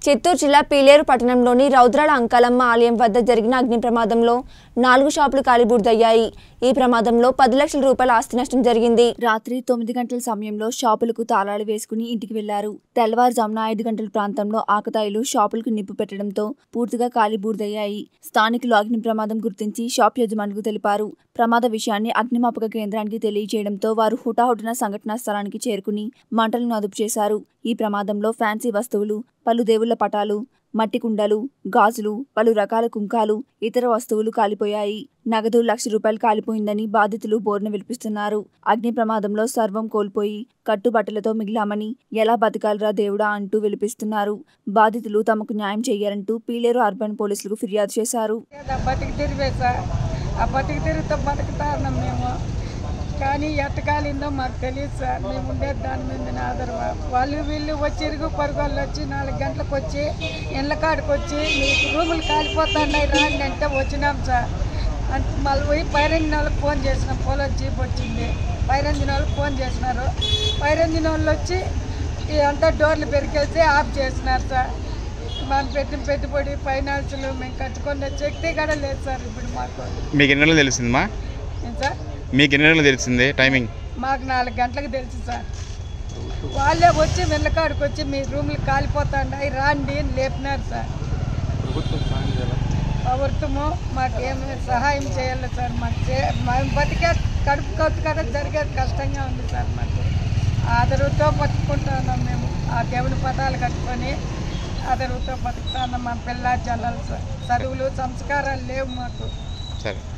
చిత్తూరు జిల్లా పీలేరు పట్టణంలోని రౌద్రాల అంకాలమ్మ ఆలయం వద్ద జరిగిన అగ్ని ప్రమాదంలో నాలుగు షాపులు కాలిబూర్దయ్యాయి ఈ ప్రమాదంలో పది లక్షల రూపాయల ఆస్తి నష్టం జరిగింది రాత్రి తొమ్మిది గంటల సమయంలో షాపులకు తాళాలు వేసుకుని ఇంటికి వెళ్లారు తెల్లవారుజామున ఐదు గంటల ప్రాంతంలో ఆకతాయిలు షాపులకు నిప్పు పెట్టడంతో పూర్తిగా కాలిబూర్దయ్యాయి స్థానికులు అగ్ని ప్రమాదం గుర్తించి షాప్ యజమానులకు తెలిపారు ప్రమాద విషయాన్ని అగ్నిమాపక కేంద్రానికి తెలియజేయడంతో వారు హుటాహుటిన సంఘటనా స్థలానికి చేరుకుని మంటలను అదుపు చేశారు ఈ ప్రమాదంలో ఫ్యాన్సీ వస్తువులు పలు దేవుళ్ల పటాలు మట్టి కుండలు గాజులు పలు రకాల కుంకాలు ఇతర వస్తువులు కాలిపోయాయి నగదు లక్ష రూపాయలు కాలిపోయిందని బాధితులు బోర్న విలిపిస్తున్నారు అగ్ని ప్రమాదంలో సర్వం కోల్పోయి కట్టుబట్టలతో మిగిలామని ఎలా బతకాలరా దేవుడా అంటూ విలిపిస్తున్నారు బాధితులు తమకు న్యాయం చేయాలంటూ పీలేరు అర్బన్ పోలీసులకు ఫిర్యాదు చేశారు ఆ బతికి తిరిగే సార్ ఆ బతికి తిరిగితే బతుకుతాన్నాం మేము కానీ ఎట్టకాలిందో మాకు తెలియదు సార్ మేము ఉండేది దాని మీద ఆధారం వాళ్ళు వీళ్ళు వచ్చి ఇరుగు పరుగులు వచ్చి నాలుగు గంటలకు వచ్చి ఇళ్ళ కాడికి వచ్చి మీకు రూములు కాలిపోతున్నాయి రాండి అంటే వచ్చినాం సార్ అంటే మళ్ళీ పోయి పైరంజిన వాళ్ళకి ఫోన్ చేసినాం పోలో జీప్ వచ్చింది పైరంజిన వాళ్ళకి ఫోన్ చేసినారు పైరంజిన వాళ్ళు వచ్చి ఈ అంతా డోర్లు పెరికేసి ఆఫ్ చేసినారు సార్ మనం పెట్టిన పెట్టుబడి ఫైనాన్సులు మేము కట్టుకున్న శక్తి కూడా లేదు సార్ ఇప్పుడు మాకు మీకు ఎన్ని గంటలకు తెలిసిందమ్మా ఏం సార్ మీకు ఎన్ని గంటలకు తెలిసింది టైమింగ్ మాకు నాలుగు గంటలకు తెలుసు సార్ వాళ్ళే వచ్చి వెళ్ళకాడికి వచ్చి మీ రూమ్లు కాలిపోతాయి రాండి అని లేపినారు సార్ ప్రభుత్వము మాకేమి సహాయం చేయాలి సార్ మాకు చే మేము బతికే కడుపు కొత్త కదా జరిగేది కష్టంగా ఉంది సార్ మాకు ఆదరుతో బతుకుంటున్నాం మేము ఆ దేవుని పదాలు కట్టుకొని ఆదరుతో బతుకుతున్నాం మా పిల్ల చల్లలు సార్ చదువులు సంస్కారాలు లేవు మాకు సరే